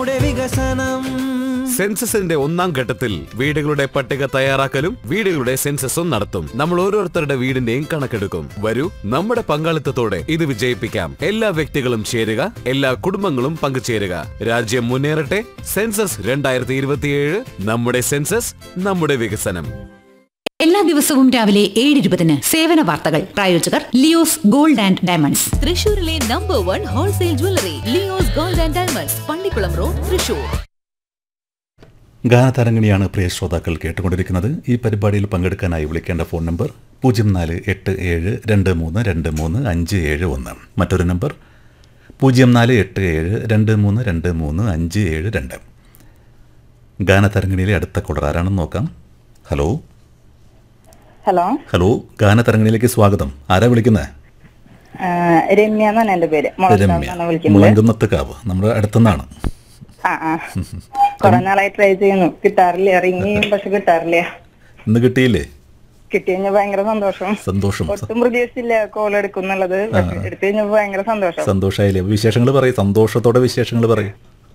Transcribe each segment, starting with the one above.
നമ്മുടെ വികസനം സെൻസസിന്റെ ഒന്നാം ഘട്ടത്തിൽ വീടുകളുടെ പട്ടിക തയ്യാറാക്കലും വീടുകളുടെ സെൻസസും നടത്തും നമ്മൾ ഓരോരുത്തരുടെ വീടിന്റെയും കണക്കെടുക്കും വരൂ നമ്മുടെ പങ്കാളിത്തത്തോടെ ഇത് വിജയിപ്പിക്കാം എല്ലാ വ്യക്തികളും ചേരുക എല്ലാ കുടുംബങ്ങളും പങ്കുചേരുക രാജ്യം മുന്നേറട്ടെ സെൻസസ് രണ്ടായിരത്തി ഇരുപത്തിയേഴ് നമ്മുടെ സെൻസസ് നമ്മുടെ വികസനം എല്ലാ ദിവസവും രാവിലെ ഏഴ് ഇരുപതിന് സേവന വാർത്തകൾ പ്രായോജകർ ലിയോസ് ഗോൾഡ് ആൻഡ് ഡയമണ്ട്സ് തൃശൂരിലെ number one wholesale jewellery Leo's gold and diamonds Pallikulam road Thrissur ഗാനതരംഗിണിയാണ് പ്രിയ ശ്രോതാക്കൾ കേട്ടുകൊണ്ടിരിക്കുന്നത് ഈ പരിപാടിയിൽ പങ്കെടുക്കാനായി വിളിക്കേണ്ട ഫോൺ നമ്പർ പൂജ്യം നാല് എട്ട് ഏഴ് രണ്ട് മൂന്ന് രണ്ട് മൂന്ന് അഞ്ച് ഏഴ് ഒന്ന് മറ്റൊരു നമ്പർ പൂജ്യം നാല് എട്ട് ഏഴ് രണ്ട് മൂന്ന് രണ്ട് മൂന്ന് അഞ്ച് ഏഴ് രണ്ട് ഗാനതരംഗിണിയിലെ അടുത്ത കുടർ ആരാണെന്ന് നോക്കാം ഹലോ ഹലോ ഹലോ ഗാനതരംഗിണിയിലേക്ക് സ്വാഗതം ആരാ വിളിക്കുന്നത് ആ, രമ്യ എന്നാണ് എന്റെ പേര് മുളങ്കാവ് എന്നാണ് വിളിക്കുന്നത് മുളങ്കുന്നത്ത് കാവ് നമ്മുടെ അടുത്തുനിന്നാണ് ആ ആ കുറെ നാളായി ട്രൈ ചെയ്യുന്നു കിട്ടാറില്ല റിങ് ചെയ്യും പക്ഷെ കിട്ടാറില്ല ഇന്ന് കിട്ടിയില്ലേ കിട്ടി കഴിഞ്ഞാൽ ഭയങ്കര സന്തോഷം സന്തോഷം ഒട്ടും പ്രതീക്ഷിച്ചില്ല കോൾ എടുക്കുന്നുള്ളത് പക്ഷെ എടുത്തു കഴിഞ്ഞപ്പോ ഭയങ്കര സന്തോഷം സന്തോഷമായില്ലേ വിശേഷങ്ങൾ പറയും സന്തോഷത്തോടെ വിശേഷങ്ങൾ പറയും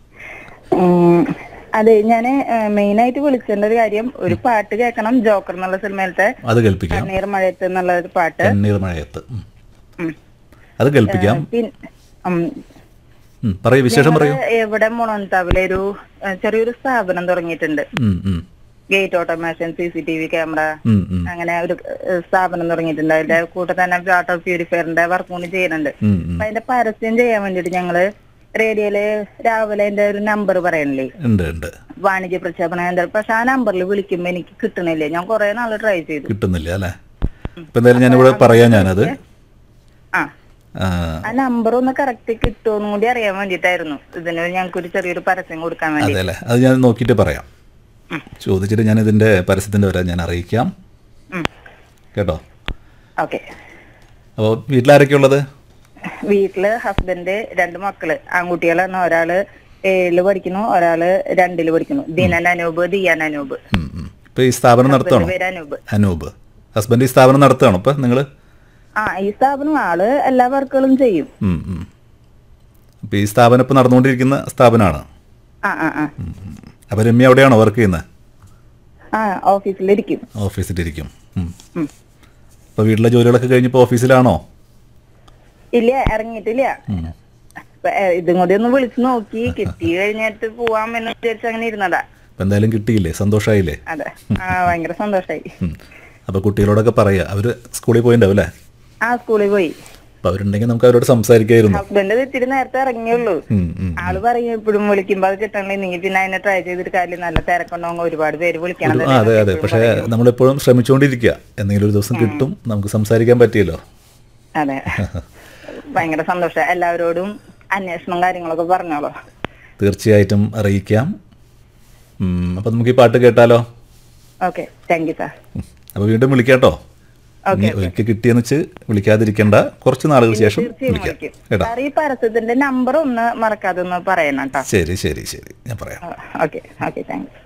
ഉം, അതെ ഞാന് മെയിൻ ആയിട്ട് വിളിച്ചതിന്റെ ഒരു കാര്യം ഒരു പാട്ട് കേൾക്കണം ജോക്കർ എന്നുള്ള സിനിമയിലത്തെ അത് കേൾപ്പിക്കാം കണ്ണീർ മഴയത്ത് എന്നുള്ള ഒരു പാട്ട് കണ്ണീർ മഴയത്ത് ഉം. ഉം. അത് കേൾപ്പിക്കാം പിൻ ഉം, ഉം, പറയൂ വിശേഷം പറയൂ ഞങ്ങള് ഇവിടെ മുളന്താവിലെ ഒരു ആ, ചെറിയൊരു സ്ഥാപനം തുടങ്ങിയിട്ടുണ്ട് ഉം, ഉം, gate automation C C T V camera ഉം, ഉം, അങ്ങനെ ഒരു ഏഹ്, സ്ഥാപനം തുടങ്ങിയിട്ടുണ്ട് അതിന്റെ കൂട്ടത്തിൽ തന്നെ വാട്ടർ പ്യൂരിഫയറിന്റെ വർക്ക് കൂടി ചെയ്യുന്നുണ്ട് ഉം, ഉം. അപ്പൊ അതിന്റെ പരസ്യം ചെയ്യാൻ വേണ്ടിട്ട് ഞങ്ങള് റേഡിയോയില് രാവിലെ അതിന്റെ ഒരു നമ്പർ പറയണില്ലേ ഉണ്ട് ഉണ്ട് വാണിജ്യ പ്രക്ഷേപണ കേന്ദ്രം പക്ഷെ ആ നമ്പറിൽ വിളിക്കുമ്പോ എനിക്ക് കിട്ടണില്ല ഞാൻ കുറെ നാള് ട്രൈ ചെയ്തു കിട്ടുന്നില്ല അല്ലേ ഇപ്പൊ എന്തായാലും ഞാനിവിടെ പറയാം ഞാനത് ആ ആ, ആ നമ്പർ ഒന്ന് കറക്റ്റ് കിട്ടുമെന്നും കൂടി അറിയാൻ വേണ്ടിട്ടായിരുന്നു ഇതിന് ഞങ്ങൾക്ക് ഒരു ചെറിയൊരു പരസ്യം കൊടുക്കാൻ വേണ്ടി അതെ അല്ലേ അത് ഞാൻ നോക്കിയിട്ട് പറയാം ചോദിച്ചിട്ട് ഞാൻ ഇതിന്റെ പരസ്യത്തിന്റെ വരാൻ ഞാൻ അറിയിക്കാം കേട്ടോ ഓക്കെ അപ്പോൾ വീട്ടിലാരൊക്കെ ഉള്ളത് വീട്ടില് ഹസ്ബൻഡ് രണ്ട് മക്കള് ആൺകുട്ടികളാണ് ഒരാള് ഏഴില് പഠിക്കുന്നു ഒരാള് രണ്ടില് പഠിക്കുന്നു ദിനൻ അനൂപ് ദിയാൻ അനൂപ് ഉം, ഉം. ഇപ്പൊ ഈ സ്ഥാപനം നടത്തുകയാണോ പേര് അനൂപ് അനൂപ് ഹസ്ബൻഡ് ഈ സ്ഥാപനം നടത്തുകയാണോ ഇപ്പൊ നിങ്ങള് ആ ഈ സ്ഥാപനം ആള് എല്ലാ വർക്കുകളും ചെയ്യും ഉം, ഉം. ഇപ്പൊ ഈ സ്ഥാപനം ഇപ്പൊ നടന്നുകൊണ്ടിരിക്കുന്ന സ്ഥാപനമാണ് ആ ആ ആ അപ്പൊ രമ്യ എവിടെയാണോ വർക്ക് ചെയ്യുന്നത് ആ ഓഫീസിലിരിക്കും ഓഫീസിലിരിക്കും ഉം. ഉം. അപ്പൊ വീട്ടിലെ ജോലികളൊക്കെ കഴിഞ്ഞപ്പോ ഓഫീസിലാണോ ഇല്ല ഇറങ്ങിയിട്ടില്ല അപ്പൊ, ഏ, ഇതും കൂടി ഒന്ന് വിളിച്ചു നോക്കി കിട്ടി കഴിഞ്ഞിട്ട് പോവാം എന്ന് വിചാരിച്ച് അങ്ങനെ ഇരുന്നതാ അപ്പൊ എന്തായാലും കിട്ടിയില്ലേ സന്തോഷമായില്ലേ അതെ ആ ഭയങ്കര സന്തോഷായി ഉം. അപ്പൊ കുട്ടികളോടൊക്കെ പറയാ അവര് സ്കൂളിൽ പോയിണ്ടാവും അല്ലേ ആ സ്കൂളിൽ പോയി അപ്പൊ അവരുണ്ടെങ്കിൽ നമുക്ക് അവരോട് സംസാരിക്കായിരുന്നു ഹസ്ബൻഡ് ഇത്തിരി നേരത്തെ ഇറങ്ങിയുള്ളൂ ഉം, ഉം. ആള് പറയും എപ്പോഴും വിളിക്കുമ്പോ അത് കിട്ടണില്ലെങ്കിൽ പിന്നെ അതിനെ ട്രൈ ചെയ്തിട്ട് കാര്യം നല്ല തിരക്കുണ്ടാവും ഒരുപാട് പേര് വിളിക്കണം ഒരു- ആ, അതെ അതെ പക്ഷെ നമ്മളെപ്പോഴും ശ്രമിച്ചുകൊണ്ടിരിക്കുക എന്തെങ്കിലും ഒരു ദിവസം കിട്ടും നമുക്ക് സംസാരിക്കാൻ പറ്റിയല്ലോ അതെ ഭയങ്കര സന്തോഷം എല്ലാവരോടും അന്വേഷണം കാര്യങ്ങളൊക്കെ പറഞ്ഞോളൂ തീർച്ചയായിട്ടും അറിയിക്കാം ഉം, അപ്പൊ നമുക്ക് ഈ പാട്ട് കേട്ടാലോ ഓക്കെ താങ്ക് യു സാർ ഉം. അപ്പൊ വീണ്ടും വിളിക്കാട്ടോ ഓക്കെ, ഇനി ഒരിക്കൽ കിട്ടിയെന്ന് വെച്ച് വിളിക്കാതിരിക്കേണ്ട കുറച്ച് നാളുകൾ ശേഷം തീർച്ചയായും വിളിക്കാം വിളിക്കും കേട്ടോ സാർ ഈ പരസ്യത്തിന്റെ നമ്പർ ഒന്ന് മറക്കാതെ ഒന്ന് പറയണം കേട്ടോ ശരി ശരി ശരി ഞാൻ പറയാം ഓക്കെ ഓക്കെ താങ്ക്സ്